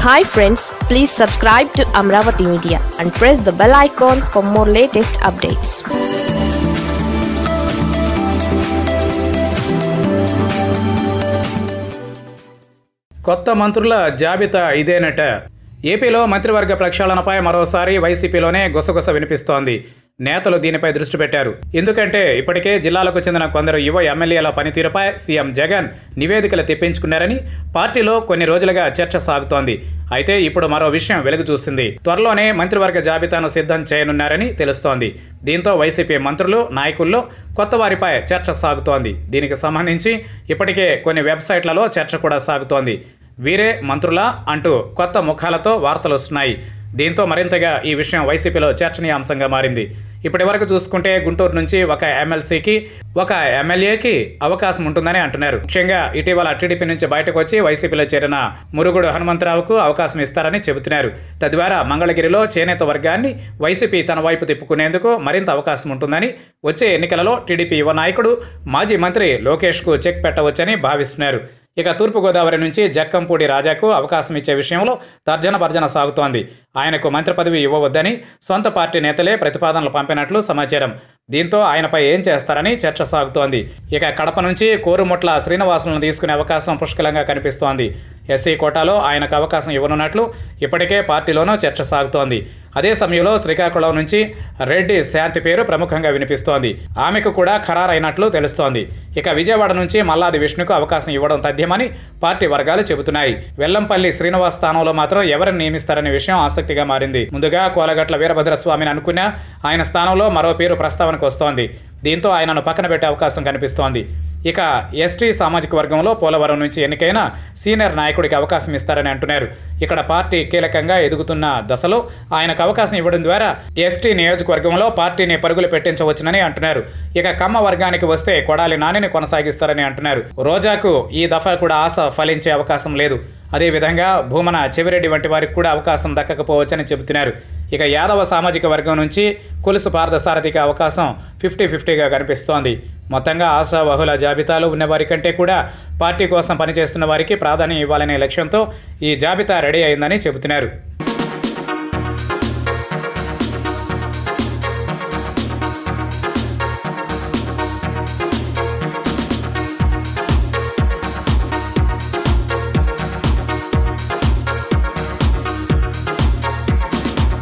hi friends please subscribe to Amaravati media and press the bell icon for more latest updates కొత్త మంత్రుల జాబితా ఇదేనట ఏపీలో మంత్రివర్గ ప్రక్షాళనపై మరోసారి వైసీపీలోనే గుసగుస వినిపిస్తోంది నేతలు దీనిపై దృష్టి పెట్టారు ఎందుకంటే ఇప్పటికే జిల్లాలకు చెందిన కొందరు యువ ఎమ్మెల్యేల పనితీరుపై సీఎం జగన్ నివేదికలు తెప్పించుకున్నారని పార్టీలో కొన్ని రోజులుగా చర్చ సాగుతోంది అయితే ఇప్పుడు మరో విషయం వెలుగు చూసింది త్వరలోనే మంత్రివర్గ జాబితాను సిద్ధం చేయనున్నారని తెలుస్తోంది దీంతో వైసీపీ మంత్రులు నాయకుల్లో కొత్త వారిపై చర్చ సాగుతోంది దీనికి సంబంధించి ఇప్పటికే కొన్ని వెబ్సైట్లలో చర్చ కూడా సాగుతోంది వీరే మంత్రులా అంటూ కొత్త ముఖాలతో వార్తలు వస్తున్నాయి దీంతో మరింతగా ఈ విషయం వైసీపీలో చర్చనీయాంశంగా మారింది ఇప్పటి వరకు చూసుకుంటే గుంటూరు నుంచి ఒక ఎమ్మెల్సీకి ఒక ఎమ్మెల్యేకి అవకాశం ఉంటుందని అంటున్నారు ముఖ్యంగా ఇటీవల టీడీపీ నుంచి బయటకు వచ్చి వైసీపీలో చేరిన మురుగుడు హనుమంతరావుకు అవకాశం ఇస్తారని చెబుతున్నారు తద్వారా మంగళగిరిలో చేనేత వర్గాన్ని వైసీపీ తన వైపు తిప్పుకునేందుకు మరింత అవకాశం ఉంటుందని వచ్చే ఎన్నికలలో టీడీపీ యువ నాయకుడు మాజీ మంత్రి లోకేష్కు చెక్ పెట్టవచ్చని భావిస్తున్నారు ఇక తూర్పుగోదావరి నుంచి జక్కంపూడి రాజాకు అవకాశం ఇచ్చే విషయంలో తర్జన భర్జన సాగుతోంది ఆయనకు మంత్రి పదవి ఇవ్వవద్దని సొంత పార్టీ నేతలే ప్రతిపాదనలు పంపినట్లు సమాచారం దీంతో ఆయనపై ఏం చేస్తారని చర్చ సాగుతోంది ఇక కడప నుంచి కోరుముట్ల శ్రీనివాసులను తీసుకునే అవకాశం పుష్కలంగా కనిపిస్తోంది ఎస్సీ కోటాలో ఆయనకు అవకాశం ఇవ్వనున్నట్లు ఇప్పటికే పార్టీలోనూ చర్చ సాగుతోంది అదే సమయంలో శ్రీకాకుళం నుంచి రెడ్డి శాంతి పేరు ప్రముఖంగా వినిపిస్తోంది ఆమెకు కూడా ఖరారైనట్లు తెలుస్తోంది ఇక విజయవాడ నుంచి మల్లాది విష్ణుకు అవకాశం ఇవ్వడం తథ్యమని పార్టీ వర్గాలు చెబుతున్నాయి వెల్లంపల్లి శ్రీనివాస్ స్థానంలో మాత్రం ఎవరిని నియమిస్తారనే విషయం ఆసక్తిగా మారింది ముందుగా కోలగట్ల వీరభద్రస్వామిని అనుకున్నా ఆయన స్థానంలో మరో పేరు ప్రస్తావనకు వస్తోంది దీంతో ఆయనను పక్కన పెట్టే అవకాశం కనిపిస్తోంది ఇక ఎస్టీ సామాజిక వర్గంలో పోలవరం నుంచి ఎన్నికైన సీనియర్ నాయకుడికి అవకాశం ఇస్తారని అంటున్నారు ఇక్కడ పార్టీ కీలకంగా ఎదుగుతున్న దశలో ఆయనకు అవకాశం ఇవ్వడం ద్వారా ఎస్టీ నియోజకవర్గంలో పార్టీని పరుగులు పెట్టించవచ్చునని అంటున్నారు ఇక కమ్మ వర్గానికి వస్తే కొడాలి నానిని కొనసాగిస్తారని అంటున్నారు రోజాకు ఈ దఫా కూడా ఆశ ఫలించే అవకాశం లేదు అదేవిధంగా భూమన చెవిరెడ్డి వంటి వారికి కూడా అవకాశం దక్కకపోవచ్చని చెబుతున్నారు ఇక యాదవ సామాజిక వర్గం నుంచి కొలుసు పార్థసారథికి అవకాశం ఫిఫ్టీ ఫిఫ్టీగా కనిపిస్తోంది మొత్తంగా ఆశావహుల జాబితాలో ఉన్న వారి కంటే కూడా పార్టీ కోసం పనిచేస్తున్న వారికి ప్రాధాన్యం ఇవ్వాలనే లక్ష్యంతో ఈ జాబితా రెడీ అయిందని చెబుతున్నారు